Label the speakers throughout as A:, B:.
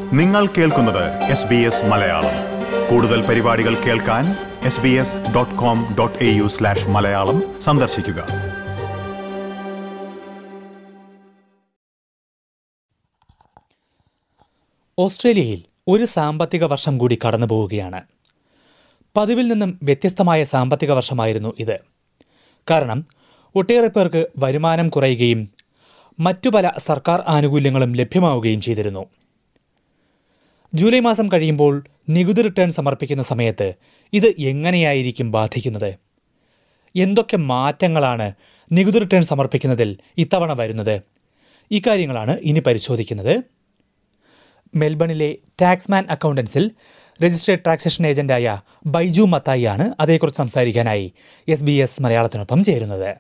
A: നിങ്ങൾ കേൾക്കുന്നത് S B S Malayalam കൂടുതൽ പരിപാടികൾ കേൾക്കാൻ S B S dot com dot A U slash Malayalam സന്ദർശിക്കുക
B: ഓസ്ട്രേലിയയിൽ ഒരു സാമ്പത്തിക വർഷം കൂടി കടന്നു പോവുകയാണ് പതിവിൽ നിന്നും വ്യത്യസ്തമായ സാമ്പത്തിക വർഷമായിരുന്നു ഇത് കാരണം ഒട്ടേറെ പേർക്ക് വരുമാനം കുറയുകയും മറ്റു പല സർക്കാർ ആനുകൂല്യങ്ങളും ലഭ്യമാവുകയും ചെയ്തിരുന്നു ജൂലൈ മാസം കഴിയുമ്പോൾ നികുതി റിട്ടേൺ സമർപ്പിക്കുന്ന സമയത്ത് ഇത് എങ്ങനെയായിരിക്കും ബാധിക്കുന്നത് എന്തൊക്കെ മാറ്റങ്ങളാണ് നികുതി റിട്ടേൺ സമർപ്പിക്കുന്നതിൽ ഇത്തവണ വരുന്നത് ഇക്കാര്യങ്ങളാണ് ഇനി പരിശോധിക്കുന്നത് മെൽബണിലെ ടാക്സ്മാൻ അക്കൗണ്ടൻസിൽ രജിസ്ട്രേഡ് ടാക്സേഷൻ ഏജന്റായ ബൈജു മത്തായിയാണ് അതേക്കുറിച്ച് സംസാരിക്കാനായി എസ് ബി എസ് മലയാളത്തിനൊപ്പം ചേരുന്നത്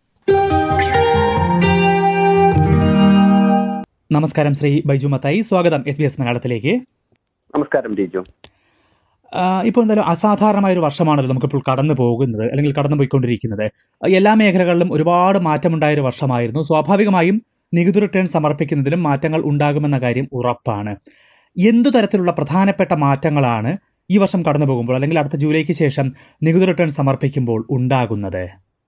B: നമസ്കാരം ശ്രീ ബൈജു മത്തായി സ്വാഗതം എസ് ബി എസ് മലയാളത്തിലേക്ക്
C: നമസ്കാരം ടീച്ചു
B: ആ, ഇപ്പോൾ എന്തായാലും അസാധാരണമായ ഒരു വർഷമാണല്ലോ നമുക്കിപ്പോൾ കടന്നു പോകുന്നത് അല്ലെങ്കിൽ കടന്നു പോയിക്കൊണ്ടിരിക്കുന്നത് എല്ലാ മേഖലകളിലും ഒരുപാട് മാറ്റമുണ്ടായ ഒരു വർഷമായിരുന്നു സ്വാഭാവികമായും നികുതി റിട്ടേൺ സമർപ്പിക്കുന്നതിലും മാറ്റങ്ങൾ ഉണ്ടാകുമെന്ന കാര്യം ഉറപ്പാണ് എന്തു തരത്തിലുള്ള പ്രധാനപ്പെട്ട മാറ്റങ്ങളാണ് ഈ വർഷം കടന്നു പോകുമ്പോൾ അല്ലെങ്കിൽ അടുത്ത ജൂലൈക്ക് ശേഷം നികുതി റിട്ടേൺ സമർപ്പിക്കുമ്പോൾ ഉണ്ടാകുന്നത്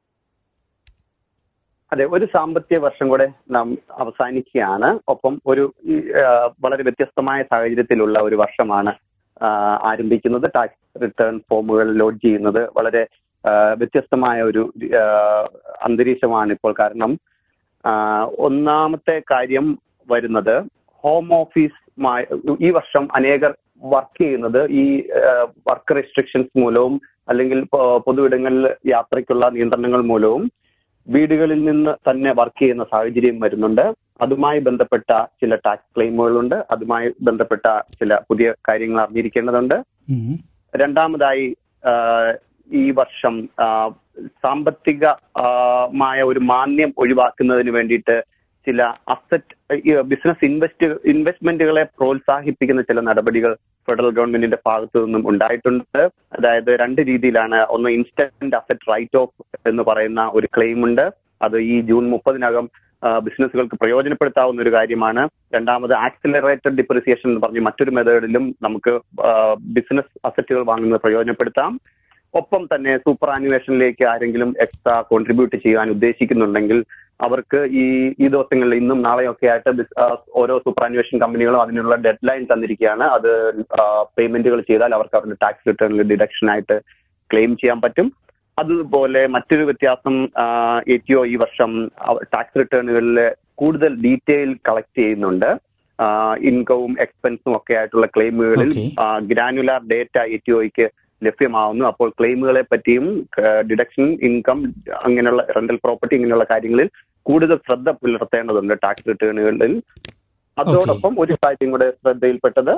C: അതെ ഒരു സാമ്പത്തിക വർഷം കൂടെ നാം അവസാനിക്കുകയാണ് ഒപ്പം ഒരു ഈ, ആ, വളരെ വ്യത്യസ്തമായ സാഹചര്യത്തിലുള്ള ഒരു വർഷമാണ് ആ, ആരംഭിക്കുന്നത് ടാക്സ് റിട്ടേൺ ഫോമുകൾ ലോഡ് ചെയ്യുന്നത് വളരെ ആ, വ്യത്യസ്തമായ ഒരു ആ, അന്തരീക്ഷമാണ് ഇപ്പോൾ കാരണം ആ, ഒന്നാമത്തെ കാര്യം വരുന്നത് ഹോം ഓഫീസ് ഈ വർഷം അനേകർ വർക്ക് ചെയ്യുന്നത് ഈ വർക്ക് റെസ്ട്രിക്ഷൻസ് മൂലവും അല്ലെങ്കിൽ പൊ- പൊതുവിടങ്ങളിൽ യാത്രയ്ക്കുള്ള നിയന്ത്രണങ്ങൾ മൂലവും വീടുകളിൽ നിന്ന് തന്നെ വർക്ക് ചെയ്യുന്ന സാഹചര്യം വരുന്നുണ്ട് അതുമായി ബന്ധപ്പെട്ട ചില ടാക്സ് ക്ലെയിമുകളുണ്ട് അതുമായി ബന്ധപ്പെട്ട ചില പുതിയ കാര്യങ്ങൾ അറിഞ്ഞിരിക്കേണ്ടതുണ്ട്
B: ഉം.
C: രണ്ടാമതായി ആ, ഈ വർഷം ആ, സാമ്പത്തിക ആ, മായ ഒരു മാന്യം ഒഴിവാക്കുന്നതിന് വേണ്ടിയിട്ട് ചില അസറ്റ് ബിസിനസ് ഇൻവെസ്റ്റ് ഇൻവെസ്റ്റ്മെന്റുകളെ പ്രോത്സാഹിപ്പിക്കുന്ന ചില നടപടികൾ ഫെഡറൽ ഗവൺമെന്റിന്റെ ഭാഗത്തു നിന്നും ഉണ്ടായിട്ടുണ്ട് അതായത് രണ്ട് രീതിയിലാണ് ഒന്ന് ഇൻസ്റ്റന്റ് അസറ്റ് റൈറ്റ് ഓഫ് എന്ന് പറയുന്ന ഒരു ക്ലെയിം ഉണ്ട് അത് ഈ ജൂൺ മുപ്പതിനകം ബിസിനസ്സുകൾക്ക് പ്രയോജനപ്പെടുത്താവുന്ന ഒരു കാര്യമാണ് രണ്ടാമത് ആക്സിലറേറ്റഡ് ഡിപ്രിസിയേഷൻ എന്ന് പറഞ്ഞ് മറ്റൊരു മെത്തേഡിലും നമുക്ക് ബിസിനസ് അസറ്റുകൾ വാങ്ങുന്നത് പ്രയോജനപ്പെടുത്താം ഒപ്പം തന്നെ സൂപ്പർ ആനുവേഷനിലേക്ക് ആരെങ്കിലും എക്സ്ട്രാ കോൺട്രിബ്യൂട്ട് ചെയ്യാൻ ഉദ്ദേശിക്കുന്നുണ്ടെങ്കിൽ അവർക്ക് ഈ ഈ ദിവസങ്ങളിൽ ഇന്നും നാളെയൊക്കെ ആയിട്ട് ബിസ്- ആ, ഓരോ സൂപ്പർ ആനുവേഷൻ കമ്പനികളും അതിനുള്ള ഡെഡ് ലൈൻ തന്നിരിക്കുകയാണ് അത് പേയ്മെന്റുകൾ ചെയ്താൽ അവർക്ക് അവരുടെ ടാക്സ് റിട്ടേണിൽ ഡിഡക്ഷൻ ആയിട്ട് ക്ലെയിം ചെയ്യാൻ പറ്റും അതുപോലെ മറ്റൊരു വ്യത്യാസം എ ടി ഒ ഈ വർഷം ടാക്സ് റിട്ടേണുകളിൽ കൂടുതൽ ഡീറ്റെയിൽ കളക്ട് ചെയ്യുന്നുണ്ട് ഇൻകവും എക്സ്പെൻസും ഒക്കെ ആയിട്ടുള്ള ക്ലെയിമുകളിൽ
B: Okay.
C: Granular data A T ഒയ്ക്ക് ലഭ്യമാവുന്നു അപ്പോൾ ക്ലെയിമുകളെ പറ്റിയും ഡിഡക്ഷൻ ഇൻകം അങ്ങനെയുള്ള റെന്റൽ പ്രോപ്പർട്ടി ഇങ്ങനെയുള്ള കാര്യങ്ങളിൽ കൂടുതൽ ശ്രദ്ധ പുലർത്തേണ്ടതുണ്ട് ടാക്സ് റിട്ടേണുകളിൽ അതോടൊപ്പം ഒരു കാര്യം കൂടെ ശ്രദ്ധയിൽപ്പെട്ടത്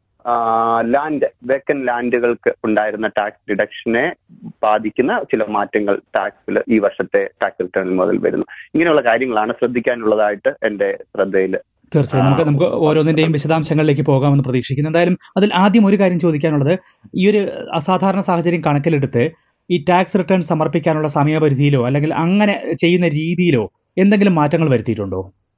C: ലാൻഡ് വേക്കൻ ലാൻഡുകൾക്ക് ഉണ്ടായിരുന്ന ടാക്സ് ഡിഡക്ഷനെ ബാധിക്കുന്ന ചില മാറ്റങ്ങൾ ടാക്സിൽ ഈ വർഷത്തെ ടാക്സ് റിട്ടേണിൽ മുതൽ വരുന്നു ഇങ്ങനെയുള്ള കാര്യങ്ങളാണ് ശ്രദ്ധിക്കാനുള്ളതായിട്ട് എന്റെ ശ്രദ്ധയിൽ
B: തീർച്ചയായും നമുക്ക് നമുക്ക് ഓരോന്നിന്റെയും വിശദാംശങ്ങളിലേക്ക് പോകാമെന്ന് പ്രതീക്ഷിക്കുന്നു എന്തായാലും അതിൽ ആദ്യം ഒരു കാര്യം ചോദിക്കാനുള്ളത് ഈ ഒരു അസാധാരണ സാഹചര്യം കണക്കിലെടുത്ത് ഈ ടാക്സ് റിട്ടേൺ സമർപ്പിക്കാനുള്ള സമയപരിധിയിലോ അല്ലെങ്കിൽ അങ്ങനെ ചെയ്യുന്ന രീതിയിലോ എന്തെങ്കിലും മാറ്റങ്ങൾ വരുത്തിയിട്ടുണ്ടോ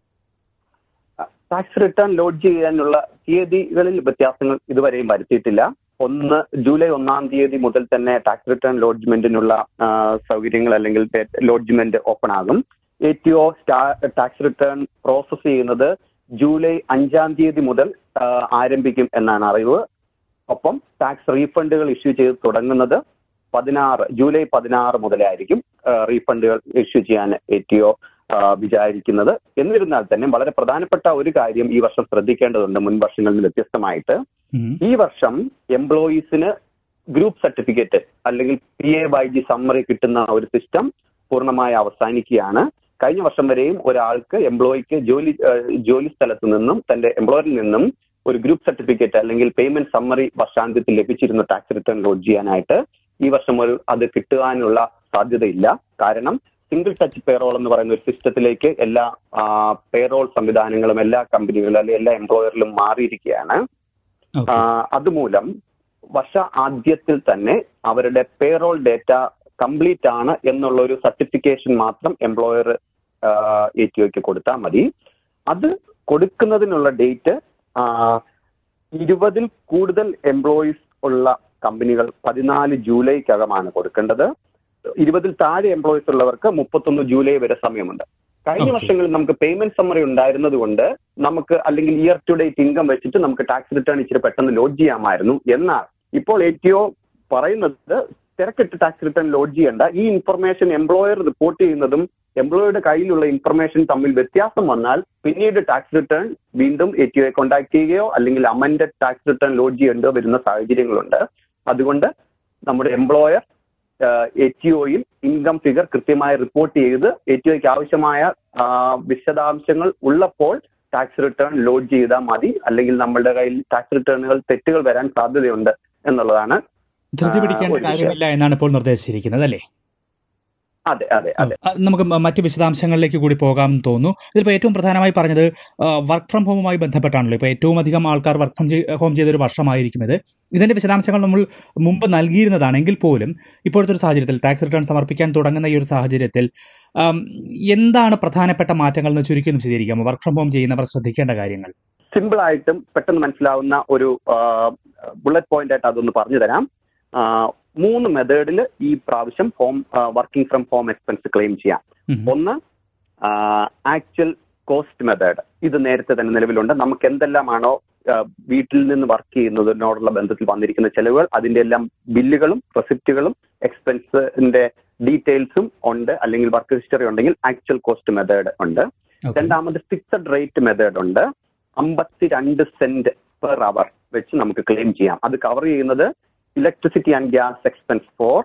C: ടാക്സ് റിട്ടേൺ ലോഡ് ചെയ്യാനുള്ള തീയതികളിൽ വ്യത്യാസങ്ങൾ ഇതുവരെയും വരുത്തിയിട്ടില്ല ഒന്ന് ജൂലൈ ഒന്നാം തീയതി മുതൽ തന്നെ ടാക്സ് റിട്ടേൺ ലോഡ്ജ്മെന്റിനുള്ള ആ, സൗകര്യങ്ങൾ അല്ലെങ്കിൽ ലോഡ്ജ്മെന്റ് ഓപ്പൺ ആകും A T O tax return process ചെയ്യുന്നത് ജൂലൈ അഞ്ചാം തീയതി മുതൽ ആ, ആരംഭിക്കും എന്നാണ് അറിവ് ഒപ്പം ടാക്സ് റീഫണ്ടുകൾ ഇഷ്യൂ ചെയ്ത് തുടങ്ങുന്നത് പതിനാറ് ജൂലൈ പതിനാറ് മുതലായിരിക്കും റീഫണ്ടുകൾ ഇഷ്യൂ ചെയ്യാൻ എ ടി ഒ വിചാരിക്കുന്നത് എന്നിരുന്നാൽ തന്നെ വളരെ പ്രധാനപ്പെട്ട ഒരു കാര്യം ഈ വർഷം ശ്രദ്ധിക്കേണ്ടതുണ്ട് മുൻ വർഷങ്ങളിൽ നിന്ന് വ്യത്യസ്തമായിട്ട്
B: ഉം.
C: ഈ വർഷം എംപ്ലോയീസിന് ഗ്രൂപ്പ് സർട്ടിഫിക്കറ്റ് അല്ലെങ്കിൽ P A Y G summary കിട്ടുന്ന ഒരു സിസ്റ്റം പൂർണ്ണമായി അവസാനിക്കുകയാണ് കഴിഞ്ഞ വർഷം വരെയും ഒരാൾക്ക് എംപ്ലോയിക്ക് ജോലി ഏഹ്, ജോലി സ്ഥലത്ത് നിന്നും തന്റെ എംപ്ലോയറിൽ നിന്നും ഒരു ഗ്രൂപ്പ് സർട്ടിഫിക്കറ്റ് അല്ലെങ്കിൽ പേയ്മെന്റ് സമ്മറി വർഷാന്ത്യത്തിൽ ലഭിച്ചിരുന്നു ടാക്സ് റിട്ടേൺ ലോഡ് ചെയ്യാനായിട്ട് ഈ വർഷം ഒരു അത് കിട്ടുവാനുള്ള സാധ്യതയില്ല കാരണം സിംഗിൾ ടച്ച് പേറോൾ എന്ന് പറയുന്ന ഒരു സിസ്റ്റത്തിലേക്ക് എല്ലാ പേറോൾ സംവിധാനങ്ങളും എല്ലാ കമ്പനികളിലും അല്ലെങ്കിൽ എല്ലാ എംപ്ലോയറിലും മാറിയിരിക്കുകയാണ്
B: ഓക്കെ.
C: ആ, അതുമൂലം വർഷ ആദ്യത്തിൽ തന്നെ അവരുടെ പേറോൾ ഡേറ്റ കംപ്ലീറ്റ് ആണ് എന്നുള്ള ഒരു സർട്ടിഫിക്കേഷൻ മാത്രം എംപ്ലോയർ എ ടി ഒക്ക് കൊടുത്താൽ മതി അത് കൊടുക്കുന്നതിനുള്ള ഡേറ്റ് ഇരുപതിൽ കൂടുതൽ എംപ്ലോയീസ് ഉള്ള കമ്പനികൾ പതിനാല് ജൂലൈക്കകമാണ് കൊടുക്കേണ്ടത് ഇരുപതിൽ താഴെ എംപ്ലോയീസ് ഉള്ളവർക്ക് മുപ്പത്തൊന്ന് ജൂലൈ വരെ സമയമുണ്ട് കഴിഞ്ഞ
B: Okay.
C: വർഷങ്ങളിൽ നമുക്ക് പേയ്മെന്റ് സമ്മറി ഉണ്ടായിരുന്നത് കൊണ്ട് നമുക്ക് അല്ലെങ്കിൽ ഇയർ ടു ഡേറ്റ് ഇൻകം വെച്ചിട്ട് നമുക്ക് ടാക്സ് റിട്ടേൺ ഇച്ചിരി പെട്ടെന്ന് ലോഡ് ചെയ്യാമായിരുന്നു എന്നാൽ ഇപ്പോൾ എ ടി ഒ പറയുന്നത് തിരക്കിട്ട് ടാക്സ് റിട്ടേൺ ലോഡ് ചെയ്യേണ്ട ഈ ഇൻഫർമേഷൻ എംപ്ലോയർ റിപ്പോർട്ട് ചെയ്യുന്നതും എംപ്ലോയറുടെ കയ്യിലുള്ള ഇൻഫർമേഷൻ തമ്മിൽ വ്യത്യാസം വന്നാൽ പിന്നീട് ടാക്സ് റിട്ടേൺ വീണ്ടും എ ടി ഒയെ കോൺടാക്ട് ചെയ്യുകയോ അല്ലെങ്കിൽ അമൻഡഡ് ടാക്സ് റിട്ടേൺ ലോഡ് ചെയ്യേണ്ടോ വരുന്ന സാഹചര്യങ്ങളുണ്ട് അതുകൊണ്ട് നമ്മുടെ എംപ്ലോയർ എ ടി ഒയിൽ ഇൻകം ഫിഗർ കൃത്യമായി റിപ്പോർട്ട് ചെയ്ത് എ ടി ഒയ്ക്ക് ആവശ്യമായ ആ, വിശദാംശങ്ങൾ ഉള്ളപ്പോൾ ടാക്സ് റിട്ടേൺ ലോഡ് ചെയ്താൽ മതി അല്ലെങ്കിൽ നമ്മളുടെ കയ്യിൽ ടാക്സ് റിട്ടേണുകൾ തെറ്റുകൾ വരാൻ സാധ്യതയുണ്ട് എന്നുള്ളതാണ്
B: ധൃതി
C: ആ,
B: പിടിക്കേണ്ട
C: ഒരു വിഷയം.
B: കാര്യമില്ല എന്നാണ് ഇപ്പോൾ നിർദ്ദേശിച്ചിരിക്കുന്നത് അല്ലേ
C: അതെ അതെ അതെ
B: ആ, നമുക്ക് മ- മറ്റ് വിശദാംശങ്ങളിലേക്ക് കൂടി പോകാം എന്ന് തോന്നുന്നു ഇതിപ്പോൾ ഏറ്റവും പ്രധാനമായി പറഞ്ഞത് വർക്ക് ഫ്രം ഹോമുമായി ബന്ധപ്പെട്ടാണല്ലോ ഇപ്പോൾ ഏറ്റവും അധികം ആൾക്കാർ വർക്ക് ഫ്രം ഹോം ചെയ്തൊരു വർഷമായിരിക്കും ഇത് ഇതിന്റെ വിശദാംശങ്ങൾ നമ്മൾ മുമ്പ് നൽകിയിരുന്നതാണെങ്കിൽ പോലും ഇപ്പോഴത്തെ ഒരു സാഹചര്യത്തിൽ ടാക്സ് റിട്ടേൺ സമർപ്പിക്കാൻ തുടങ്ങുന്ന ഈ ഒരു സാഹചര്യത്തിൽ ആം, എന്താണ് പ്രധാനപ്പെട്ട മാറ്റങ്ങൾ എന്ന് ചുരുക്കി ഒന്ന് വിശദീകരിക്കാമോ വർക്ക് ഫ്രം ഹോം ചെയ്യുന്നവർ ശ്രദ്ധിക്കേണ്ട കാര്യങ്ങൾ
C: സിമ്പിൾ ആയിട്ടും പെട്ടെന്ന് മനസ്സിലാവുന്ന ഒരു ബുള്ളറ്റ് പോയിന്റ് ആയിട്ട് അതൊന്ന് പറഞ്ഞു തരാം ആ, മൂന്ന് മെത്തേഡിൽ ഈ പ്രാവശ്യം home working from home expense claim ചെയ്യാം
B: ഉം.
C: ഒന്ന് ആക്ച്വൽ കോസ്റ്റ് മെത്തേഡ് ഇത് നേരത്തെ തന്നെ നിലവിലുണ്ട് നമുക്ക് എന്തെല്ലാമാണോ ആ, വീട്ടിൽ നിന്ന് വർക്ക് ചെയ്യുന്നതിനോടുള്ള ബന്ധത്തിൽ വന്നിരിക്കുന്ന ചെലവുകൾ അതിന്റെ എല്ലാം ബില്ലുകളും റെസിപ്റ്റുകളും എക്സ്പെൻസിന്റെ ഡീറ്റെയിൽസും ഉണ്ട് അല്ലെങ്കിൽ വർക്ക് ഹിസ്റ്ററി ഉണ്ടെങ്കിൽ ആക്ച്വൽ കോസ്റ്റ് മെത്തേഡ് ഉണ്ട്
B: Okay.
C: രണ്ടാമത് ഫിക്സഡ് റേറ്റ് മെത്തേഡ് ഉണ്ട് അമ്പത്തിരണ്ട് സെന്റ് പെർ അവർ വെച്ച് നമുക്ക് ക്ലെയിം ചെയ്യാം അത് കവർ ചെയ്യുന്നത് electricity and gas expense for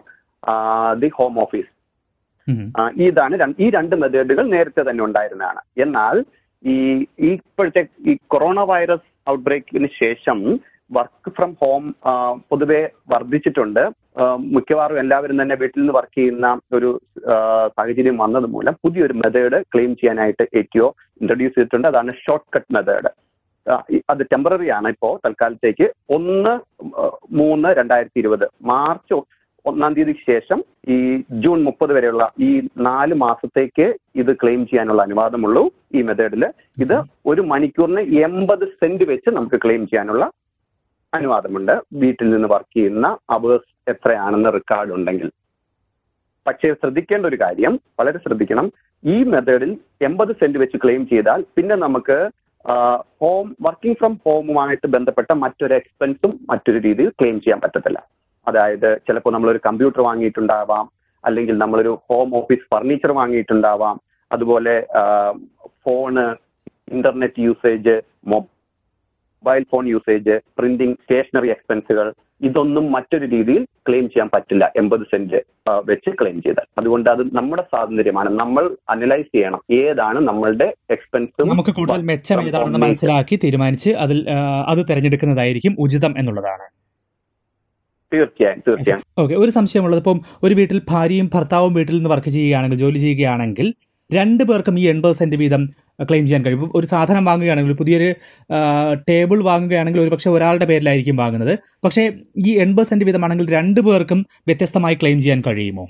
C: the home office
B: ഉം.
C: ആ, ഇതാണ് രണ്ട്- ഈ രണ്ട് മെത്തേഡുകൾ നേരത്തെ തന്നെ ഉണ്ടായിരുന്നതാണ് എന്നാൽ ഈ ഈ ഇപ്പോഴത്തെ ഈ കൊറോണ വൈറസ് ഔട്ട്ബ്രേക്കിന് ശേഷം വർക്ക് ഫ്രം ഹോം പൊതുവെ വർദ്ധിച്ചിട്ടുണ്ട് ആ, മിക്കവാറും എല്ലാവരും തന്നെ വീട്ടിൽ നിന്ന് വർക്ക് ചെയ്യുന്ന ഒരു ആ, സാഹചര്യം വന്നത് മൂലം പുതിയൊരു മെത്തേഡ് ക്ലെയിം ചെയ്യാനായിട്ട് എ ടി ഒ ഇൻട്രൊഡ്യൂസ് ചെയ്തിട്ടുണ്ട് അതാണ് ഷോർട്ട് കട്ട് മെത്തേഡ് അത് ടെമ്പററി ആണ് ഇപ്പോൾ തൽക്കാലത്തേക്ക് ഒന്ന് ആ, മൂന്ന് രണ്ടായിരത്തി ഇരുപത് മാർച്ച് ഒ- ഒന്നാം തീയതിക്ക് ശേഷം ഈ ജൂൺ മുപ്പത് വരെയുള്ള ഈ നാല് മാസത്തേക്ക് ഇത് ക്ലെയിം ചെയ്യാനുള്ള അനുവാദമുള്ളൂ ഈ മെത്തേഡിൽ ഇത് ഒരു മണിക്കൂറിന് എൺപത് സെന്റ് വെച്ച് നമുക്ക് ക്ലെയിം ചെയ്യാനുള്ള അനുവാദമുണ്ട് വീട്ടിൽ നിന്ന് വർക്ക് ചെയ്യുന്ന അവേഴ്സ് എത്രയാണെന്ന് റെക്കോർഡ് ഉണ്ടെങ്കിൽ പക്ഷേ ശ്രദ്ധിക്കേണ്ട ഒരു കാര്യം വളരെ ശ്രദ്ധിക്കണം ഈ മെത്തേഡിൽ എൺപത് സെന്റ് വെച്ച് ക്ലെയിം ചെയ്താൽ പിന്നെ നമുക്ക് ഹോം വർക്കിംഗ് ഫ്രം ഹോമുമായിട്ട് ബന്ധപ്പെട്ട മറ്റൊരു എക്സ്പെൻസും മറ്റൊരു രീതിയിൽ ക്ലെയിം ചെയ്യാൻ പറ്റത്തില്ല അതായത് ചിലപ്പോൾ നമ്മളൊരു കമ്പ്യൂട്ടർ വാങ്ങിയിട്ടുണ്ടാവാം അല്ലെങ്കിൽ നമ്മളൊരു ഹോം ഓഫീസ് ഫർണിച്ചർ വാങ്ങിയിട്ടുണ്ടാവാം അതുപോലെ phone internet usage mobile phone usage printing stationery എക്സ്പെൻസുകൾ ഇതൊന്നും മറ്റൊരു രീതിയിൽ ക്ലെയിം ചെയ്യാൻ പറ്റില്ല എൺപത് സെന്റ് വെച്ച് ക്ലെയിം ചെയ്താൽ അതുകൊണ്ട് അത് നമ്മുടെ സ്വാതന്ത്ര്യമാണ് നമ്മൾ അനലൈസ് ചെയ്യണം ഏതാണ് നമ്മളുടെ എക്സ്പെൻസും
B: നമുക്ക് കൂടുതൽ മെച്ചം ഏതാണെന്ന് മനസ്സിലാക്കി തീരുമാനിച്ച് അതിൽ ആ, അത് തിരഞ്ഞെടുക്കുന്നതായിരിക്കും ഉചിതം എന്നുള്ളതാണ്
C: തീർച്ചയായും തീർച്ചയായും
B: ഓക്കെ ഒരു സംശയമുള്ളത് ഇപ്പം ഒരു വീട്ടിൽ ഭാര്യയും ഭർത്താവും വീട്ടിൽ നിന്ന് വർക്ക് ചെയ്യുകയാണെങ്കിൽ ജോലി ചെയ്യുകയാണെങ്കിൽ രണ്ട് പേർക്കും ഈ എൺപത് സെന്റ് വീതം ക്ലെയിം ചെയ്യാൻ കഴിയും ഇപ്പം ഒരു സാധനം വാങ്ങുകയാണെങ്കിൽ ഒരു പുതിയൊരു ടേബിൾ വാങ്ങുകയാണെങ്കിൽ ഒരുപക്ഷെ ഒരാളുടെ പേരിലായിരിക്കും വാങ്ങുന്നത് പക്ഷേ ഈ എൺപത് സെന്റ് വീതമാണെങ്കിൽ രണ്ടു പേർക്കും വ്യത്യസ്തമായി ക്ലെയിം ചെയ്യാൻ കഴിയുമോ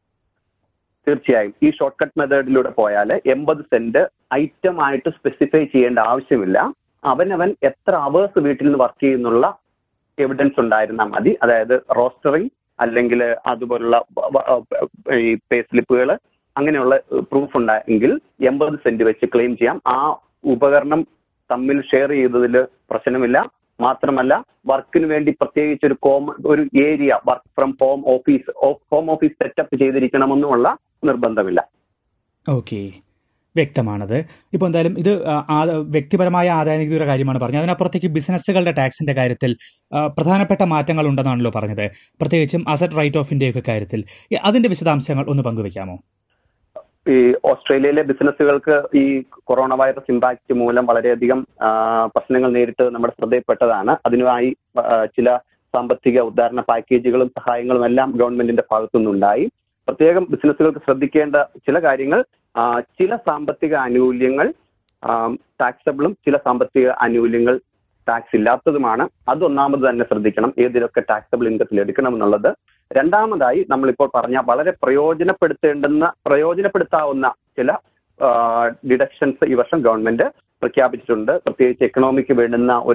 C: തീർച്ചയായും ഈ ഷോർട്ട് കട്ട് മെത്തേഡിലൂടെ പോയാൽ എൺപത് സെന്റ് ഐറ്റം ആയിട്ട് സ്പെസിഫൈ ചെയ്യേണ്ട ആവശ്യമില്ല അവനവൻ എത്ര അവേഴ്സ് വീട്ടിൽ നിന്ന് വർക്ക് ചെയ്യുന്നുള്ള എവിഡൻസ് ഉണ്ടായിരുന്നാൽ മതി അതായത് റോസ്റ്ററിങ് അല്ലെങ്കിൽ അതുപോലുള്ള വ- വ- ഈ പേ സ്ലിപ്പുകൾ അങ്ങനെയുള്ള പ്രൂഫ് ഉണ്ടായെങ്കിൽ എൺപത് സെന്റ് വെച്ച് ക്ലെയിം ചെയ്യാം ആ ഉപകരണം തമ്മിൽ ഷെയർ ചെയ്തതിൽ പ്രശ്നമില്ല മാത്രമല്ല വർക്കിന് വേണ്ടി പ്രത്യേകിച്ച് ഒരു കോമൺ ഒരു area work from home office home office setup ചെയ്തിരിക്കണമെന്നുമുള്ള നിർബന്ധമില്ല
B: ഓക്കെ വ്യക്തമാണത് ഇപ്പോൾ എന്തായാലും ഇത് ആ, ആ- വ്യക്തിപരമായ ആദായനികുതിയുടെ കാര്യമാണ് പറഞ്ഞത് അതിനപ്പുറത്തേക്ക് ബിസിനസ്സുകളുടെ ടാക്സിന്റെ കാര്യത്തിൽ ആ, പ്രധാനപ്പെട്ട മാറ്റങ്ങൾ ഉണ്ടെന്നാണല്ലോ പറഞ്ഞത് പ്രത്യേകിച്ചും അസറ്റ് റൈറ്റ് ഓഫിന്റെ ഒക്കെ കാര്യത്തിൽ ഈ അതിന്റെ വിശദാംശങ്ങൾ ഒന്ന് പങ്കുവെക്കാമോ
C: ഈ ഓസ്ട്രേലിയയിലെ ബിസിനസ്സുകൾക്ക് ഈ കൊറോണ വൈറസ് ഇമ്പാക്ട് മൂലം വളരെയധികം ആ, പ്രശ്നങ്ങൾ നേരിട്ട് നമ്മുടെ ശ്രദ്ധയിൽപ്പെട്ടതാണ് അതിനുമായി ആ, ചില സാമ്പത്തിക ഉദ്ധാരണ പാക്കേജുകളും സഹായങ്ങളും എല്ലാം ഗവൺമെന്റിന്റെ ഭാഗത്തുനിന്നുണ്ടായി പ്രത്യേകം ബിസിനസ്സുകൾക്ക് ശ്രദ്ധിക്കേണ്ട ചില കാര്യങ്ങൾ ആ, ചില സാമ്പത്തിക ആനുകൂല്യങ്ങൾ ടാക്സബിളും ചില സാമ്പത്തിക ആനുകൂല്യങ്ങൾ ടാക്സ് ഇല്ലാത്തതുമാണ് അതൊന്നാമത് തന്നെ ശ്രദ്ധിക്കണം ഏതിലൊക്കെ ടാക്സബിൾ ഇൻകത്തിൽ എടുക്കണം എന്നുള്ളത് രണ്ടാമതായി നമ്മളിപ്പോൾ പറഞ്ഞ വളരെ പ്രയോജനപ്പെടുത്തേണ്ടുന്ന പ്രയോജനപ്പെടുത്താവുന്ന ചില ഡിഡക്ഷൻസ് ഈ വർഷം ഗവൺമെന്റ് പ്രഖ്യാപിച്ചിട്ടുണ്ട് പ്രത്യേകിച്ച് എക്കണോമിക്ക് വേണ്ടുന്ന ഒരു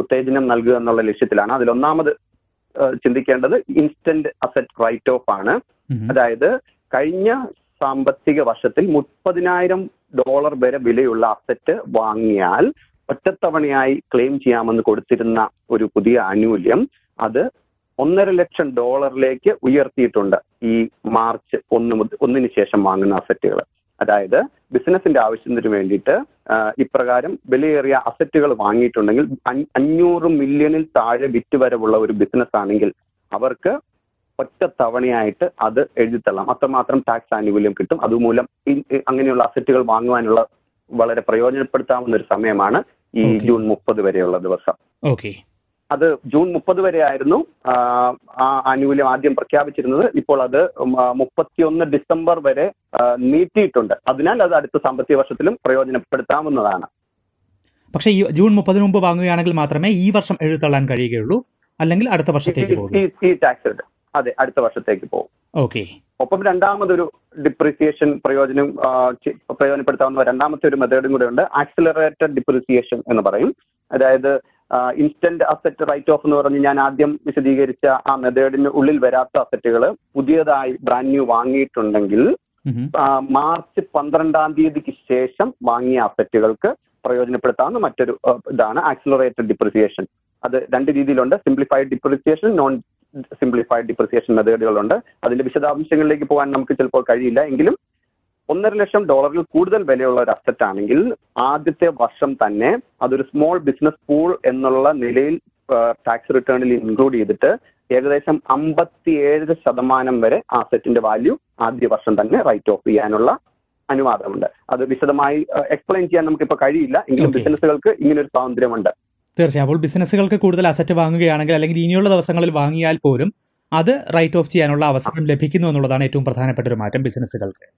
C: ഉത്തേജനം നൽകുക എന്നുള്ള ലക്ഷ്യത്തിലാണ് അതിലൊന്നാമത് ഏഹ്, ചിന്തിക്കേണ്ടത് ഇൻസ്റ്റന്റ് അസറ്റ് റൈറ്റ് ഓഫ് ആണ്
B: ഉം.
C: അതായത് കഴിഞ്ഞ സാമ്പത്തിക വർഷത്തിൽ മുപ്പതിനായിരം ഡോളർ വരെ വിലയുള്ള അസറ്റ് വാങ്ങിയാൽ ഒറ്റത്തവണയായി ക്ലെയിം ചെയ്യാമെന്ന് കൊടുത്തിരുന്ന ഒരു പുതിയ ആനുകൂല്യം അത് ഒന്നര ലക്ഷം ഡോളറിലേക്ക് ഉയർത്തിയിട്ടുണ്ട് ഈ മാർച്ച് ഒന്ന് മുതൽ ഒന്നിന് ശേഷം വാങ്ങുന്ന അസറ്റുകൾ അതായത് ബിസിനസിന്റെ ആവശ്യത്തിന് വേണ്ടിയിട്ട് ആ, ഇപ്രകാരം വിലയേറിയ അസറ്റുകൾ വാങ്ങിയിട്ടുണ്ടെങ്കിൽ അഞ്ഞ- അഞ്ഞൂറ് മില്യണിൽ താഴെ വിറ്റുവരവുള്ള ഒരു ബിസിനസ് ആണെങ്കിൽ അവർക്ക് ഒറ്റ തവണയായിട്ട് അത് എഴുതിത്തള്ളാം അത്രമാത്രം ടാക്സ് ആനുകൂല്യം കിട്ടും അതുമൂലം ഈ- ഈ അങ്ങനെയുള്ള അസറ്റുകൾ വാങ്ങുവാനുള്ള വളരെ പ്രയോജനപ്പെടുത്താവുന്ന ഒരു സമയമാണ് ഈ
B: Okay.
C: ജൂൺ മുപ്പത് വരെയുള്ള ദിവസം
B: ഓക്കെ
C: അത് ജൂൺ മുപ്പത് വരെ ആയിരുന്നു ആ, ആ ആനുകൂല്യം ആദ്യം പ്രഖ്യാപിച്ചിരുന്നത് ഇപ്പോൾ അത് മുപ്പത്തിയൊന്ന് ഡിസംബർ വരെ ആ, നീട്ടിയിട്ടുണ്ട് അതിനാൽ അത് അടുത്ത സാമ്പത്തിക വർഷത്തിലും പ്രയോജനപ്പെടുത്താവുന്നതാണ്
B: പക്ഷേ ഈ ജൂൺ മുപ്പതിന് മുമ്പ് വാങ്ങുകയാണെങ്കിൽ മാത്രമേ ഈ വർഷം എഴുതള്ളാൻ കഴിയുകയുള്ളൂ അല്ലെങ്കിൽ അടുത്ത വർഷത്തേക്ക്
C: ഈ-
B: പോകും
C: ഈ- ഈ ടാക്സ് അതെ അടുത്ത വർഷത്തേക്ക് പോകും
B: ഓക്കെ
C: ഒപ്പം രണ്ടാമതൊരു ഡിപ്രിസിയേഷൻ പ്രയോജനം ആ, ചെ- പ്രയോജനപ്പെടുത്താവുന്ന രണ്ടാമത്തെ ഒരു മെത്തേഡും കൂടെ ഉണ്ട് ആക്സിലറേറ്റഡ് ഡിപ്രിസിയേഷൻ എന്ന് പറയും അതായത് ഇൻസ്റ്റന്റ് അസറ്റ് റൈറ്റ് ഓഫ് എന്ന് പറഞ്ഞ് ഞാൻ ആദ്യം വിശദീകരിച്ച ആ മെത്തേഡിന് ഉള്ളിൽ വരാത്ത അസറ്റുകൾ പുതിയതായി ബ്രാൻഡ് ന്യൂ വാങ്ങിയിട്ടുണ്ടെങ്കിൽ
B: ഉം.
C: ആ, മാർച്ച് പന്ത്രണ്ടാം തീയതിക്ക് ശേഷം വാങ്ങിയ അസറ്റുകൾക്ക് പ്രയോജനപ്പെടുത്താവുന്ന മറ്റൊരു ആ, ഇതാണ് ആക്സിലറേറ്റഡ് ഡിപ്രിസിയേഷൻ അത് രണ്ട് രീതിയിലുണ്ട് simplified depreciation non simplified depreciation മെത്തേഡുകളുണ്ട് അതിന്റെ വിശദാംശങ്ങളിലേക്ക് പോകാൻ നമുക്ക് ചിലപ്പോൾ കഴിയില്ല എങ്കിലും ഒന്നര ലക്ഷം ഡോളറിൽ കൂടുതൽ വിലയുള്ള ഒരു അസറ്റ് ആണെങ്കിൽ ആദ്യത്തെ വർഷം തന്നെ അതൊരു സ്മോൾ ബിസിനസ് പൂൾ എന്നുള്ള നിലയിൽ ടാക്സ് റിട്ടേണിൽ ഇൻക്ലൂഡ് ചെയ്തിട്ട് ഏകദേശം അമ്പത്തിയേഴ് ശതമാനം വരെ ആ അസറ്റിന്റെ വാല്യൂ ആദ്യ വർഷം തന്നെ റൈറ്റ് ഓഫ് ചെയ്യാനുള്ള അനുവാദമുണ്ട് അത് വിശദമായി എക്സ്പ്ലെയിൻ ചെയ്യാൻ നമുക്കിപ്പോൾ കഴിയില്ല എങ്കിലും
B: Okay.
C: ബിസിനസ്സുകൾക്ക് ഇങ്ങനൊരു സ്വാതന്ത്ര്യമുണ്ട്
B: തീർച്ചയായും അപ്പോൾ ബിസിനസ്സുകൾക്ക് കൂടുതൽ അസറ്റ് വാങ്ങുകയാണെങ്കിൽ അല്ലെങ്കിൽ ഇനിയുള്ള ദിവസങ്ങളിൽ വാങ്ങിയാൽ പോലും അത് റൈറ്റ് ഓഫ് ചെയ്യാനുള്ള അവസരം ലഭിക്കുന്നു എന്നുള്ളതാണ് ഏറ്റവും പ്രധാനപ്പെട്ട ഒരു മാറ്റം ബിസിനസ്സുകൾക്ക്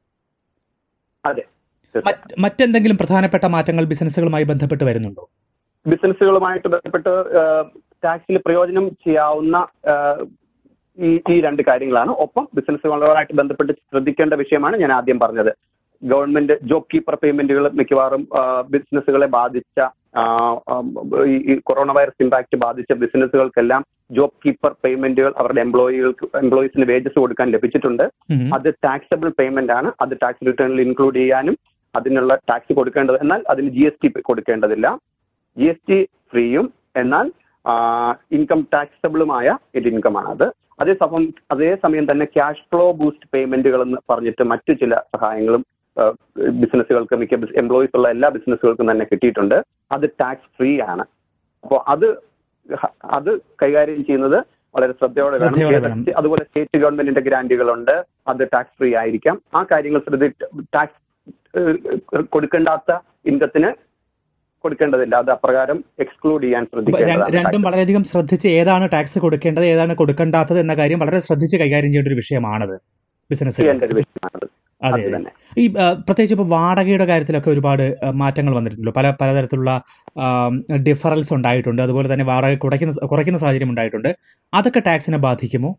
C: അതെ
B: മറ്റ് മറ്റെന്തെങ്കിലും പ്രധാനപ്പെട്ട മാറ്റങ്ങൾ ബിസിനസ്സുകളുമായി ബന്ധപ്പെട്ട് വരുന്നുണ്ടോ
C: ബിസിനസ്സുകളുമായിട്ട് ബന്ധപ്പെട്ട് ടാക്സിൽ പ്രയോജനം ചെയ്യാവുന്ന ആ, ഈ ഈ രണ്ട് കാര്യങ്ങളാണ് ഒപ്പം ബിസിനസ്സുകളുമായിട്ട് ബന്ധപ്പെട്ട് ശ്രദ്ധിക്കേണ്ട വിഷയമാണ് ഞാൻ ആദ്യം പറഞ്ഞത് ഗവൺമെന്റ് ജോബ് കീപ്പർ പേയ്മെന്റുകൾ മിക്കവാറും ആ, ബിസിനസ്സുകളെ ബാധിച്ച ആ, ആ, ഈ ഈ കൊറോണ വൈറസ് ഇമ്പാക്ട് ബാധിച്ച ബിസിനസ്സുകൾക്കെല്ലാം ജോബ് കീപ്പർ പേയ്മെന്റുകൾ അവരുടെ എംപ്ലോയികൾക്ക് എംപ്ലോയീസിന് വേജസ് കൊടുക്കാൻ ലഭിച്ചിട്ടുണ്ട്
B: ഉം.
C: അത് ടാക്സബിൾ പേയ്മെന്റ് ആണ് അത് ടാക്സ് റിട്ടേണിൽ ഇൻക്ലൂഡ് ചെയ്യാനും അതിനുള്ള ടാക്സ് കൊടുക്കേണ്ടത് എന്നാൽ അതിന് ജി എസ് ടി കൊടുക്കേണ്ടതില്ല ജി എസ് ടി ഫ്രീയും എന്നാൽ ഇൻകം ടാക്സബിളുമായ ഒരു ഇൻകം ആണ് അത് അതേസമയം അതേസമയം തന്നെ ക്യാഷ് ഫ്ലോ ബൂസ്റ്റ് പേയ്മെന്റുകൾ എന്ന് പറഞ്ഞിട്ട് മറ്റു ചില സഹായങ്ങളും ബിസിനസ്സുകൾക്ക് മിക്ക എംപ്ലോയീസ് ഉള്ള എല്ലാ ബിസിനസ്സുകൾക്കും തന്നെ കിട്ടിയിട്ടുണ്ട് അത് ടാക്സ് ഫ്രീ ആണ് അപ്പോൾ അത് ഹ- അത് കൈകാര്യം ചെയ്യുന്നത് വളരെ ശ്രദ്ധയോടെ വേണം
B: ശ്രദ്ധയോടെ
C: ഏത്
B: വേണം.
C: അതുപോലെ സ്റ്റേറ്റ് ഗവൺമെന്റിന്റെ ഗ്രാന്റുകളുണ്ട് അത് ടാക്സ് ഫ്രീ ആയിരിക്കാം ആ കാര്യങ്ങൾ ശ്രദ്ധ ടാക്സ് കൊടുക്കേണ്ടാത്ത ഇൻകത്തിന് കൊടുക്കേണ്ടതില്ല അത് അപ്രകാരം എക്സ്ക്ലൂഡ് ചെയ്യാൻ
B: അപ്പൊ ര- രണ്ടും
C: ശ്രദ്ധിക്കേണ്ടതാണ്
B: വളരെയധികം ശ്രദ്ധിച്ച് ഏതാണ് ടാക്സ് കൊടുക്കേണ്ടത് ഏതാണ് കൊടുക്കേണ്ടാത്തത് എന്ന കാര്യം വളരെ ശ്രദ്ധിച്ച് കൈകാര്യം ചെയ്യേണ്ട ഒരു വിഷയമാണത് ബിസിനസ്
C: ചെയ്യേണ്ട ഒരു വിഷയമാണത്
B: അതെ
C: അത്
B: അതെ.
C: തന്നെ
B: ഈ ആ, പ്രത്യേകിച്ച് ഇപ്പോൾ വാടകയുടെ കാര്യത്തിലൊക്കെ ഒരുപാട് ആ, മാറ്റങ്ങൾ വന്നിട്ടുണ്ടല്ലോ പല പലതരത്തിലുള്ള ഡിഫറൻസ് ഉണ്ടായിട്ടുണ്ട് അതുപോലെ തന്നെ വാടക കുറയ്ക്കുന്ന കുറയ്ക്കുന്ന സാഹചര്യം ഉണ്ടായിട്ടുണ്ട് അതൊക്കെ ടാക്സിനെ ബാധിക്കുമോ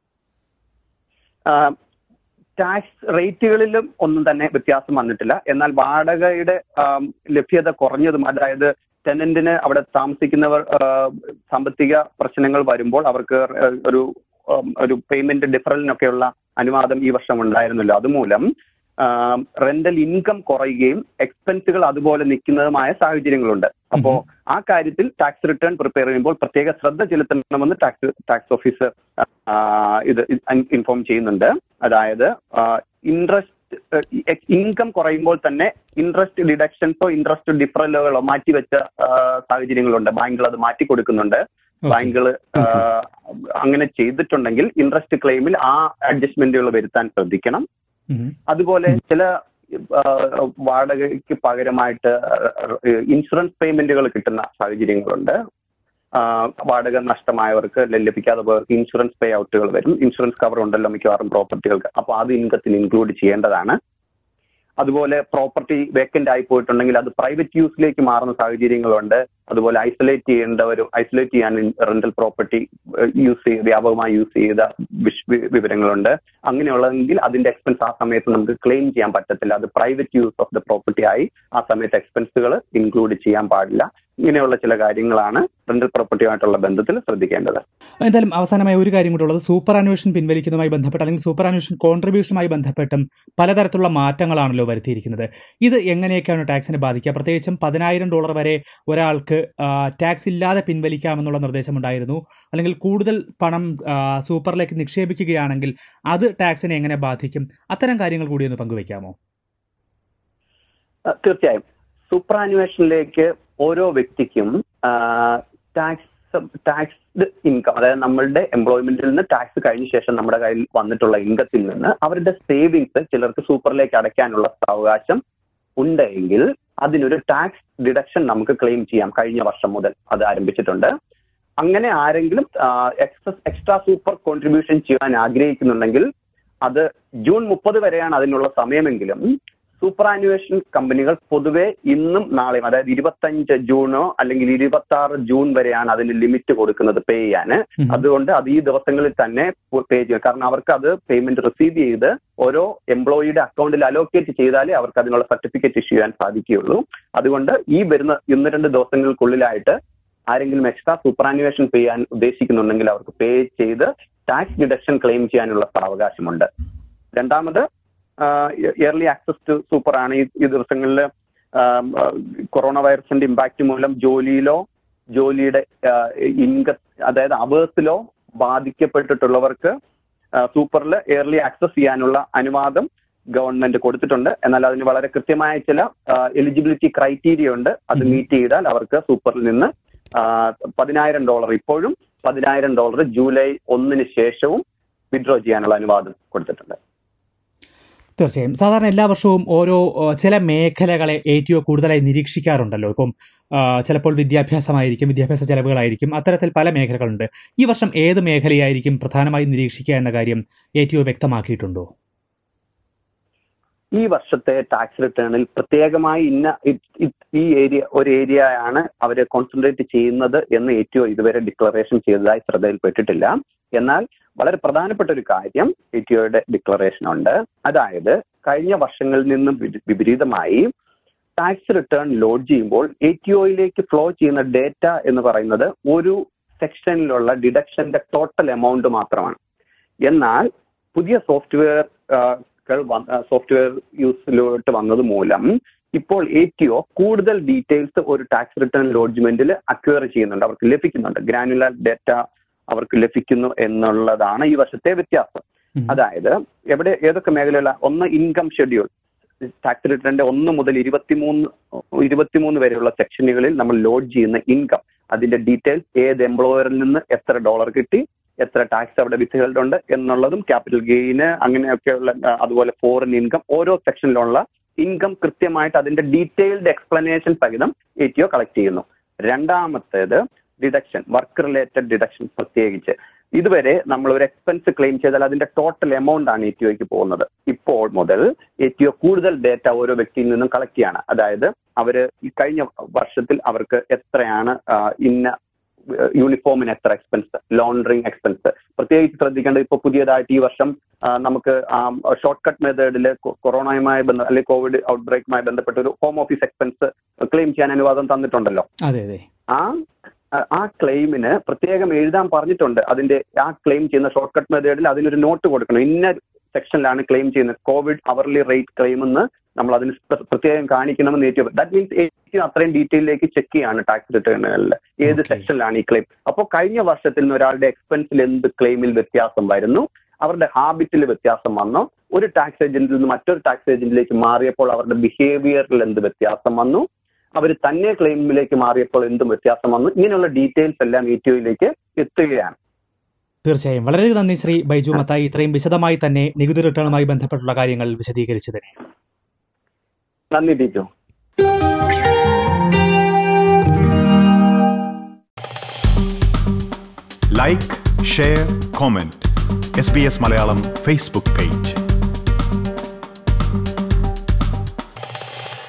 C: ടാക്സ് റേറ്റുകളിലും ഒന്നും തന്നെ വ്യത്യാസം വന്നിട്ടില്ല എന്നാൽ വാടകയുടെ ആം, ലഭ്യത കുറഞ്ഞതും അതായത് ടെനന്റിന് അവിടെ താമസിക്കുന്നവർ ആ, സാമ്പത്തിക പ്രശ്നങ്ങൾ വരുമ്പോൾ അവർക്ക് ഒരു ആം, ഒരു പേയ്മെന്റ് ഡിഫറലിനൊക്കെയുള്ള അനുവാദം ഈ വർഷം ഉണ്ടായിരുന്നല്ലോ അതുമൂലം റെന്റൽ ഇൻകം കുറയുകയും എക്സ്പെൻസുകൾ അതുപോലെ നിൽക്കുന്നതുമായ സാഹചര്യങ്ങളുണ്ട് അപ്പോ ആ കാര്യത്തിൽ ടാക്സ് റിട്ടേൺ പ്രിപ്പയർ ചെയ്യുമ്പോൾ പ്രത്യേക ശ്രദ്ധ ചെലുത്തണമെന്ന് ടാക്സ് ടാക്സ് ഓഫീസർ ആ, ഇത് ഇൻഫോം ചെയ്യുന്നുണ്ട് അതായത് ഇൻട്രസ്റ്റ് ഇൻകം കുറയുമ്പോൾ തന്നെ ഇൻട്രസ്റ്റ് ഡിഡക്ഷൻസോ ഇൻട്രസ്റ്റ് ഡിഫറലുകളോ മാറ്റിവെച്ച ആ, സാഹചര്യങ്ങളുണ്ട് ബാങ്കുകൾ അത് മാറ്റി കൊടുക്കുന്നുണ്ട്
B: Okay.
C: ബാങ്കുകൾ അങ്ങനെ ചെയ്തിട്ടുണ്ടെങ്കിൽ ഇൻട്രസ്റ്റ് ക്ലെയിമിൽ ആ അഡ്ജസ്റ്റ്മെന്റുകൾ വരുത്താൻ ശ്രദ്ധിക്കണം
B: ഉം.
C: അതുപോലെ ചില ആ, വാടകയ്ക്ക് പകരമായിട്ട് ഇൻഷുറൻസ് പേയ്മെന്റുകൾ കിട്ടുന്ന സാഹചര്യങ്ങളുണ്ട് ആ, വാടക നഷ്ടമായവർക്ക് ല- ലഭിക്കാതെ പോയവർക്ക് ഇൻഷുറൻസ് പേ ഔട്ടുകൾ വരും ഇൻഷുറൻസ് കവർ ഉണ്ടല്ലോ മിക്കവാറും പ്രോപ്പർട്ടികൾക്ക് അപ്പോൾ അത് ഇൻകത്തിൽ ഇൻക്ലൂഡ് ചെയ്യേണ്ടതാണ് അതുപോലെ പ്രോപ്പർട്ടി വേക്കന്റ് ആയി പോയിട്ടുണ്ടെങ്കിൽ അത് പ്രൈവറ്റ് യൂസിലേക്ക് മാറുന്ന സാഹചര്യങ്ങളുണ്ട് അതുപോലെ ഐസൊലേറ്റ് ചെയ്യേണ്ടവരും ഐസൊലേറ്റ് ചെയ്യാൻ റെന്റൽ പ്രോപ്പർട്ടി യൂസ് ചെയ്ത് വ്യാപകമായി യൂസ് ചെയ്ത വിഷ്- വി- വിവരങ്ങളുണ്ട് അങ്ങനെയുള്ളതെങ്കിൽ അതിന്റെ എക്സ്പെൻസ് ആ സമയത്ത് നമുക്ക് ക്ലെയിം ചെയ്യാൻ പറ്റത്തില്ല അത് private use of the property ആയി ആ സമയത്ത് എക്സ്പെൻസുകൾ ഇൻക്ലൂഡ് ചെയ്യാൻ പാടില്ല ഇങ്ങനെയുള്ള ചില കാര്യങ്ങളാണ് റെന്റൽ പ്രോപ്പർട്ടിയുമായിട്ടുള്ള ബന്ധത്തിൽ ശ്രദ്ധിക്കേണ്ടത്
B: എന്തായാലും അവസാനമായി ഒരു കാര്യം കൂടെ ഉള്ളത് സൂപ്പർ അന്വേഷൺ പിൻവലിക്കുന്നതുമായി ബന്ധപ്പെട്ട് അല്ലെങ്കിൽ സൂപ്പർ അന്വേഷൺ കോൺട്രിബ്യൂഷനുമായി ബന്ധപ്പെട്ടും പലതരത്തിലുള്ള മാറ്റങ്ങളാണല്ലോ വരുത്തിയിരിക്കുന്നത് ഇത് എങ്ങനെയൊക്കെയാണ് ടാക്സിനെ ബാധിക്കുക പ്രത്യേകിച്ചും പതിനായിരം ഡോളർ വരെ ഒരാൾക്ക് ആ, ടാക്സ് ഇല്ലാതെ പിൻവലിക്കാമെന്നുള്ള നിർദ്ദേശമുണ്ടായിരുന്നു അല്ലെങ്കിൽ കൂടുതൽ പണം ആ, സൂപ്പറിലേക്ക് നിക്ഷേപിക്കുകയാണെങ്കിൽ അത് ടാക്സിനെ എങ്ങനെ ബാധിക്കും അത്തരം കാര്യങ്ങൾ കൂടി ഒന്ന് പങ്കുവയ്ക്കാമോ
C: ആ, തീർച്ചയായും സൂപ്പറാനുവേഷനിലേക്ക് ഓരോ വ്യക്തിക്കും ടാക്സ് ടാക്സ്ഡ് ഇൻകം അതായത് നമ്മളുടെ എംപ്ലോയ്മെന്റിൽ നിന്ന് ടാക്സ് കഴിഞ്ഞ ശേഷം നമ്മുടെ കയ്യിൽ വന്നിട്ടുള്ള ഇൻകത്തിൽ നിന്ന് അവരുടെ സേവിങ്സ് ചിലർക്ക് സൂപ്പറിലേക്ക് അടയ്ക്കാനുള്ള അവകാശം ഉണ്ടെങ്കിൽ അതിനൊരു ടാക്സ് ഡിഡക്ഷൻ നമുക്ക് ക്ലെയിം ചെയ്യാം കഴിഞ്ഞ വർഷം മുതൽ അത് ആരംഭിച്ചിട്ടുണ്ട് അങ്ങനെ ആരെങ്കിലും എക്സസ് എക്സ്ട്രാ സൂപ്പർ കോൺട്രിബ്യൂഷൻ ചെയ്യാൻ ആഗ്രഹിക്കുന്നുണ്ടെങ്കിൽ അത് ജൂൺ മുപ്പത് വരെയാണ് അതിനുള്ള സമയമെങ്കിലും സൂപ്പർ ആനുവേഷൻ കമ്പനികൾ പൊതുവെ ഇന്നും നാളെയും അതായത് ഇരുപത്തഞ്ച് ജൂണോ അല്ലെങ്കിൽ ഇരുപത്തി ആറ് ജൂൺ വരെയാണ് അതിന് ലിമിറ്റ് കൊടുക്കുന്നത് പേ ചെയ്യാൻ
B: ഉം.
C: അതുകൊണ്ട് അത് ഈ ദിവസങ്ങളിൽ തന്നെ പേ ചെയ്യും കാരണം അവർക്ക് അത് പേയ്മെന്റ് റിസീവ് ചെയ്ത് ഓരോ എംപ്ലോയിയുടെ അക്കൗണ്ടിൽ അലോക്കേറ്റ് ചെയ്താലേ അവർക്ക് അതിനുള്ള സർട്ടിഫിക്കറ്റ് ഇഷ്യൂ ചെയ്യാൻ സാധിക്കുകയുള്ളൂ അതുകൊണ്ട് ഈ വരുന്ന ഒന്ന് രണ്ട് ദിവസങ്ങൾക്കുള്ളിലായിട്ട് ആരെങ്കിലും എക്സ്ട്രാ സൂപ്പറാനുവേഷൻ പേ ചെയ്യാൻ ഉദ്ദേശിക്കുന്നുണ്ടെങ്കിൽ അവർക്ക് പേ ചെയ്ത് ടാക്സ് ഡിഡക്ഷൻ ക്ലെയിം ചെയ്യാനുള്ള അവകാശമുണ്ട് രണ്ടാമത് ഇയർലി ആക്സസ് ടു സൂപ്പർ ആണ് ഈ ഈ ദിവസങ്ങളിൽ കൊറോണ വൈറസിന്റെ ഇമ്പാക്ട് മൂലം ജോലിയിലോ ജോലിയുടെ ഇൻക അതായത് അവേഴ്സിലോ ബാധിക്കപ്പെട്ടിട്ടുള്ളവർക്ക് സൂപ്പറിൽ ഇയർലി ആക്സസ് ചെയ്യാനുള്ള അനുവാദം ഗവൺമെന്റ് കൊടുത്തിട്ടുണ്ട് എന്നാൽ അതിന് വളരെ കൃത്യമായ ചില എലിജിബിലിറ്റി ക്രൈറ്റീരിയ ഉണ്ട് അത്
B: ഉം.
C: മീറ്റ് ചെയ്താൽ അവർക്ക് സൂപ്പറിൽ നിന്ന് ആ, പതിനായിരം ഡോളർ ഇപ്പോഴും പതിനായിരം ഡോളർ ജൂലൈ ഒന്നിന് ശേഷവും വിഡ്രോ ചെയ്യാനുള്ള അനുവാദം കൊടുത്തിട്ടുണ്ട്
B: തീർച്ചയായും സാധാരണ എല്ലാ വർഷവും ഓരോ ആ, ചില മേഖലകളെ എ ടി ഒ കൂടുതലായി നിരീക്ഷിക്കാറുണ്ടല്ലോ ഇപ്പം ആ, ചിലപ്പോൾ വിദ്യാഭ്യാസമായിരിക്കും വിദ്യാഭ്യാസ ചെലവുകളായിരിക്കും അത്തരത്തിൽ പല മേഖലകളുണ്ട് ഈ വർഷം ഏത് മേഖലയായിരിക്കും പ്രധാനമായും നിരീക്ഷിക്കുക എന്ന കാര്യം എ ടി ഒ വ്യക്തമാക്കിയിട്ടുണ്ടോ
C: ഈ വർഷത്തെ ടാക്സ് റിട്ടേണിൽ പ്രത്യേകമായി ഇന്ന ഇ- ഇ- ഈ ഏരിയ ഒരു ഏരിയ ആണ് അവരെ കോൺസെൻട്രേറ്റ് ചെയ്യുന്നത് എന്ന് ഏറ്റവും ഇതുവരെ ഡിക്ലറേഷൻ ചെയ്തതായി ശ്രദ്ധയിൽപ്പെട്ടിട്ടില്ല എന്നാൽ വളരെ പ്രധാനപ്പെട്ട ഒരു കാര്യം എ ടി ഒയുടെ ഡിക്ലറേഷൻ ഉണ്ട് അതായത് കഴിഞ്ഞ വർഷങ്ങളിൽ നിന്നും വിപ- വിപരീതമായി ടാക്സ് റിട്ടേൺ ലോഡ് ചെയ്യുമ്പോൾ എ ടി ഒയിലേക്ക് ഫ്ലോ ചെയ്യുന്ന ഡേറ്റ എന്ന് പറയുന്നത് ഒരു സെക്ഷനിലുള്ള ഡിഡക്ഷന്റെ ടോട്ടൽ എമൗണ്ട് മാത്രമാണ് എന്നാൽ പുതിയ സോഫ്റ്റ്വെയർ സോഫ്റ്റ്വെയർ യൂസിലോട്ട് വന്നത് മൂലം ഇപ്പോൾ എ ടി ഒ കൂടുതൽ ഡീറ്റെയിൽസ് ഒരു ടാക്സ് റിട്ടേൺ ലോഡ്ജ്മെന്റിൽ അക്വയർ ചെയ്യുന്നുണ്ട് അവർക്ക് ലഭിക്കുന്നുണ്ട് ഗ്രാനുലർ ഡേറ്റ അവർക്ക് ലഭിക്കുന്നു എന്നുള്ളതാണ് ഈ വർഷത്തെ വ്യത്യാസം
B: ഉം.
C: അതായത് എവിടെ ഏതൊക്കെ മേഖലയുള്ള ഒന്ന് ഇൻകം ഷെഡ്യൂൾ ടാക്സ് റിട്ടേണിന്റെ ഒന്ന് മുതൽ ഇരുപത്തിമൂന്ന് ഇരുപത്തിമൂന്ന് വരെയുള്ള സെക്ഷനുകളിൽ നമ്മൾ ലോഡ് ചെയ്യുന്ന ഇൻകം അതിന്റെ ഡീറ്റെയിൽസ് ഏത് എംപ്ലോയറിൽ നിന്ന് എത്ര ഡോളർ കിട്ടി എത്ര ടാക്സ് അവിടെ വിത്തുകളുടെ ഉണ്ട് എന്നുള്ളതും ക്യാപിറ്റൽ ഗെയിന് അങ്ങനെയൊക്കെയുള്ള ആ, അതുപോലെ ഫോറിൻ ഇൻകം ഓരോ സെക്ഷനിലുള്ള ഇൻകം കൃത്യമായിട്ട് അതിന്റെ ഡീറ്റെയിൽഡ് എക്സ്പ്ലനേഷൻ സഹിതം എ ടി ഒ കളക്ട് ചെയ്യുന്നു രണ്ടാമത്തേത് ഡിഡക്ഷൻ വർക്ക് റിലേറ്റഡ് ഡിഡക്ഷൻ പ്രത്യേകിച്ച് ഇതുവരെ നമ്മൾ ഒരു എക്സ്പെൻസ് ക്ലെയിം ചെയ്താൽ അതിന്റെ ടോട്ടൽ എമൗണ്ട് ആണ് എ ടി ഒക്ക് പോകുന്നത് ഇപ്പോൾ മുതൽ എ ടി ഒ കൂടുതൽ ഡേറ്റ ഓരോ വ്യക്തിയിൽ നിന്നും കളക്ട് ചെയ്യാണ് അതായത് അവര് ഈ കഴിഞ്ഞ വർഷത്തിൽ അവർക്ക് എത്രയാണ് ആ, ഇന്ന യൂണിഫോമിന് എത്ര എക്സ്പെൻസ് ലോണ്ടറിങ് എക്സ്പെൻസ് പ്രത്യേകിച്ച് ശ്രദ്ധിക്കേണ്ടത് ഇപ്പോൾ പുതിയതായിട്ട് ഈ വർഷം ആ, നമുക്ക് ഷോർട്ട് കട്ട് മെത്തേഡിൽ കൊറോണയുമായി ബന്ധ അല്ലെങ്കിൽ കോവിഡ് ഔട്ട് ബ്രേക്കുമായി ബന്ധപ്പെട്ട ഒരു ഹോം ഓഫീസ് എക്സ്പെൻസ് ക്ലെയിം ചെയ്യാൻ അനുവാദം തന്നിട്ടുണ്ടല്ലോ
B: അതെ അതെ
C: ആ ആ ക്ലെയിമിന് പ്രത്യേകം എഴുതാൻ പറഞ്ഞിട്ടുണ്ട് അതിന്റെ ആ ക്ലെയിം ചെയ്യുന്ന ഷോർട്ട് കട്ട് മെത്തേഡിൽ അതിനൊരു നോട്ട് കൊടുക്കണം ഇന്ന സെക്ഷനിലാണ് ക്ലെയിം ചെയ്യുന്നത് കോവിഡ് അവർലി റേറ്റ് ക്ലെയിം എന്ന് നമ്മൾ അതിന് പ്ര- പ്രത്യേകം കാണിക്കണമെന്ന് ഏറ്റവും ദാറ്റ് മീൻസ് ഏറ്റവും അത്രയും ഡീറ്റെയിലേക്ക് ചെക്ക് ചെയ്യാണ് ടാക്സ് റിട്ടേണുകളിൽ ഏത്
B: Okay.
C: സെക്ഷനിലാണ് ഈ ക്ലെയിം അപ്പോൾ കഴിഞ്ഞ വർഷത്തിൽ നിന്ന് ഒരാളുടെ എക്സ്പെൻസിൽ എന്ത് ക്ലെയിമിൽ വ്യത്യാസം വരുന്നു അവരുടെ ഹാബിറ്റിൽ വ്യത്യാസം വന്നോ ഒരു ടാക്സ് ഏജന്റിൽ നിന്ന് മറ്റൊരു ടാക്സ് ഏജന്റിലേക്ക് മാറിയപ്പോൾ അവരുടെ ബിഹേവിയറിൽ എന്ത് വ്യത്യാസം വന്നു അവർ തന്നെ ക്ലെയിമിലേക്ക് മാറിയപ്പോൾ എന്തും വ്യത്യാസം വന്നു ഇങ്ങനെയുള്ള ഡീറ്റെയിൽസ് എല്ലാം ഇ ടി ഒയിലേക്ക് എത്തുകയാണ്
B: തീർച്ചയായും വളരെ നന്ദി ശ്രീ ബൈജു മത്തായി ഇത്രയും വിശദമായി തന്നെ നികുതി റിട്ടേണുമായി ബന്ധപ്പെട്ടുള്ള കാര്യങ്ങൾ വിശദീകരിച്ചതിന്
C: നന്ദി Biju
A: like share comment S B S Malayalam Facebook page